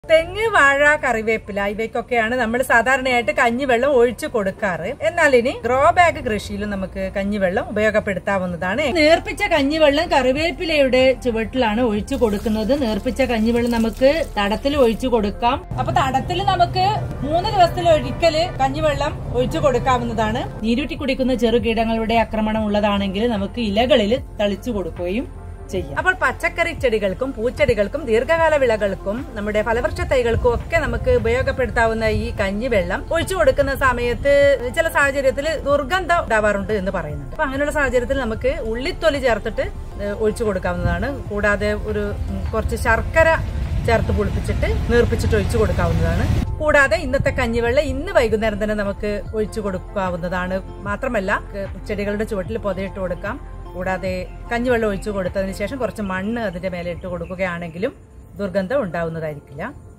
തെങ്ങ് വാഴ കറിവേപ്പില ഇവയ്ക്കൊക്കെയാണ് നമ്മൾ സാധാരണയായിട്ട് കഞ്ഞിവെള്ളം ഒഴിച്ചു കൊടുക്കാറ് എന്നാൽ ഇനി ഗ്രോ ബാഗ് കൃഷിയിലും നമുക്ക് കഞ്ഞിവെള്ളം ഉപയോഗപ്പെടുത്താവുന്നതാണ് നേർപ്പിച്ച കഞ്ഞിവെള്ളം കറിവേപ്പിലയുടെ ചുവട്ടിലാണ് ഒഴിച്ചു കൊടുക്കുന്നത് നേർപ്പിച്ച കഞ്ഞിവെള്ളം നമുക്ക് തടത്തിൽ ഒഴിച്ചു കൊടുക്കാം അപ്പൊ തടത്തിൽ നമുക്ക് മൂന്ന് ദിവസത്തിൽ ഒരിക്കല് കഞ്ഞിവെള്ളം ഒഴിച്ചു കൊടുക്കാവുന്നതാണ് നീരൂറ്റി കുടിക്കുന്ന ചെറുകീടങ്ങളുടെ ആക്രമണം ഉള്ളതാണെങ്കിൽ നമുക്ക് ഇലകളിൽ തളിച്ചു കൊടുക്കുകയും ചെയ്യും അപ്പോൾ പച്ചക്കറി ചെടികൾക്കും പൂച്ചെടികൾക്കും ദീർഘകാല വിളകൾക്കും നമ്മുടെ ഫലവൃക്ഷ തൈകൾക്കും ഒക്കെ നമുക്ക് ഉപയോഗപ്പെടുത്താവുന്ന ഈ കഞ്ഞിവെള്ളം ഒഴിച്ചു കൊടുക്കുന്ന സമയത്ത് ചില സാഹചര്യത്തിൽ ദുർഗന്ധം ഉണ്ടാവാറുണ്ട് എന്ന് പറയുന്നുണ്ട് അപ്പൊ അങ്ങനെയുള്ള സാഹചര്യത്തിൽ നമുക്ക് ഉള്ളിത്തൊലി ചേർത്തിട്ട് ഏഹ്, ഒഴിച്ചു കൊടുക്കാവുന്നതാണ് കൂടാതെ ഒരു ഉം, കുറച്ച് ശർക്കര ചേർത്ത് പുളിപ്പിച്ചിട്ട് നീർപ്പിച്ചിട്ട് ഒഴിച്ചു കൊടുക്കാവുന്നതാണ് കൂടാതെ ഇന്നത്തെ കഞ്ഞിവെള്ളം ഇന്ന് വൈകുന്നേരം തന്നെ നമുക്ക് ഒഴിച്ചു കൊടുക്കാവുന്നതാണ് മാത്രമല്ല ഏഹ്, ചെടികളുടെ ചുവട്ടിൽ പൊതയിട്ട് കൊടുക്കാം കൂടാതെ കഞ്ഞിവെള്ളം ഒഴിച്ചു കൊടുത്തതിന് ശേഷം കുറച്ച് മണ്ണ് അതിന്റെ മേലെ ഇട്ട് കൊടുക്കുകയാണെങ്കിലും ദുർഗന്ധം ഉണ്ടാവുന്നതായിരിക്കില്ല